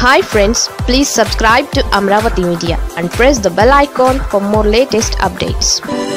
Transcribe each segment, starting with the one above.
hi friends please subscribe to Amaravati media and press the bell icon for more latest updates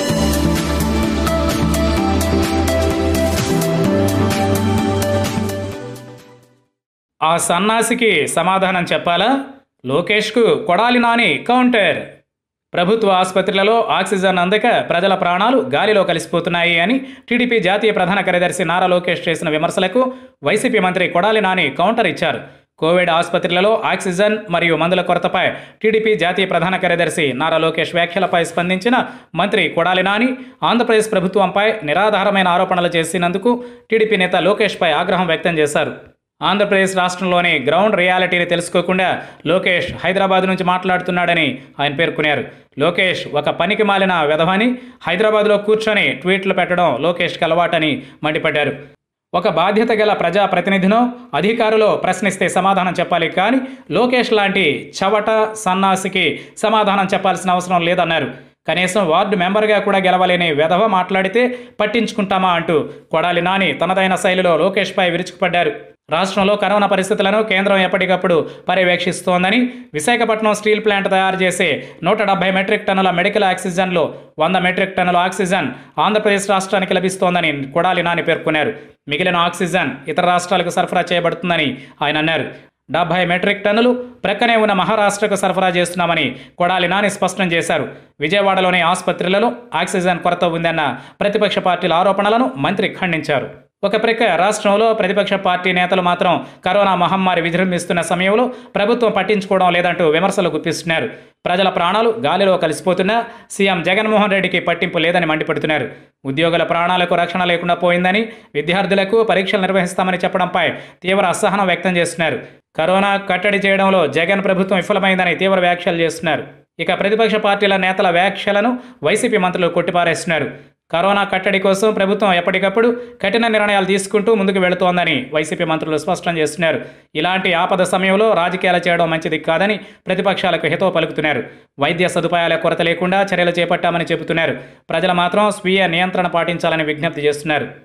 ఆ సన్నాసికి సమాధానం చెప్పాలా లోకేష్కు Kodali Nani counter ప్రభుత్వ ఆసుపత్రులలో ఆక్సిజన్ అందక ప్రజల ప్రాణాలు గాలిలో కలిసిపోతున్నాయి అని టీడీపీ జాతీయ ప్రధాన కార్యదర్శి నారా లోకేష్ చేసిన విమర్శలకు వైసీపీ మంత్రి కొడాలి నాని కౌంటర్ ఇచ్చారు కోవిడ్ ఆసుపత్రులలో ఆక్సిజన్ మరియు మందుల కొరతపై టీడీపీ జాతీయ ప్రధాన కార్యదర్శి నారా లోకేష్ వ్యాఖ్యలపై స్పందించిన మంత్రి కొడాలి నాని ఆంధ్రప్రదేశ్ ప్రభుత్వంపై నిరాధారమైన ఆరోపణలు చేసినందుకు టీడీపీ నేత లోకేష్పై ఆగ్రహం వ్యక్తం చేశారు ఆంధ్రప్రదేశ్ రాష్ట్రంలోని గ్రౌండ్ రియాలిటీని తెలుసుకోకుండా లోకేష్ హైదరాబాద్ నుంచి మాట్లాడుతున్నాడని ఆయన పేర్కొన్నారు లోకేష్ ఒక పనికి మాలిన వ్యధమని హైదరాబాద్లో కూర్చొని ట్వీట్లు పెట్టడం లోకేష్కి అలవాటని మండిపడ్డారు ఒక బాధ్యత గల ప్రజా ప్రతినిధినో అధికారులో ప్రశ్నిస్తే సమాధానం చెప్పాలి కానీ లోకేష్ లాంటి చవట సన్నాసికి సమాధానం చెప్పాల్సిన అవసరం లేదన్నారు కనీసం వార్డు మెంబర్గా కూడా గెలవలేని వెధవ మాట్లాడితే పట్టించుకుంటామా అంటూ కొడాలి నాని తనదైన శైలిలో లోకేష్పై విరుచుకుపడ్డారు రాష్ట్రంలో కరోనా పరిస్థితులను కేంద్రం ఎప్పటికప్పుడు పర్యవేక్షిస్తోందని విశాఖపట్నం స్టీల్ ప్లాంట్ తయారు చేసే నూట డెబ్బై మెట్రిక్ టన్నుల మెడికల్ ఆక్సిజన్లో వంద మెట్రిక్ టన్నుల ఆక్సిజన్ ఆంధ్రప్రదేశ్ రాష్ట్రానికి లభిస్తోందని కొడాలి నాని పేర్కొన్నారు మిగిలిన ఆక్సిజన్ ఇతర రాష్ట్రాలకు సరఫరా చేయబడుతుందని ఆయన అన్నారు డెబ్బై మెట్రిక్ టన్నులు ప్రక్కనే ఉన్న మహారాష్ట్రకు సరఫరా చేస్తున్నామని కొడాలి నాని స్పష్టం చేశారు విజయవాడలోని ఆసుపత్రులలో ఆక్సిజన్ కొరత ఉందన్న ప్రతిపక్ష పార్టీల ఆరోపణలను మంత్రి ఖండించారు ఒక ప్రక్క రాష్ట్రంలో ప్రతిపక్ష పార్టీ నేతలు మాత్రం కరోనా మహమ్మారి విజృంభిస్తున్న సమయంలో ప్రభుత్వం పట్టించుకోవడం లేదంటూ విమర్శలు గుప్పిస్తున్నారు ప్రజల ప్రాణాలు గాలిలో కలిసిపోతున్నా సీఎం జగన్మోహన్ రెడ్డికి పట్టింపు లేదని మండిపడుతున్నారు ఉద్యోగుల ప్రాణాలకు రక్షణ లేకుండా పోయిందని విద్యార్థులకు పరీక్షలు నిర్వహిస్తామని చెప్పడంపై తీవ్ర అసహనం వ్యక్తం చేస్తున్నారు కరోనా కట్టడి చేయడంలో జగన్ ప్రభుత్వం విఫలమైందని తీవ్ర వ్యాఖ్యలు చేస్తున్నారు ఇక ప్రతిపక్ష పార్టీల నేతల వ్యాఖ్యలను వైసీపీ మంత్రులు కొట్టిపారేస్తున్నారు కరోనా కట్టడి కోసం ప్రభుత్వం ఎప్పటికప్పుడు కఠిన నిర్ణయాలు తీసుకుంటూ ముందుకు వెళుతోందని వైసీపీ మంత్రులు స్పష్టం చేస్తున్నారు ఇలాంటి ఆపద సమయంలో రాజకీయాలు చేయడం మంచిది కాదని ప్రతిపక్షాలకు హితవు పలుకుతున్నారు వైద్య సదుపాయాల కొరత లేకుండా చర్యలు చేపట్టామని చెబుతున్నారు ప్రజలు మాత్రం స్వీయ నియంత్రణ పాటించాలని విజ్ఞప్తి చేస్తున్నారు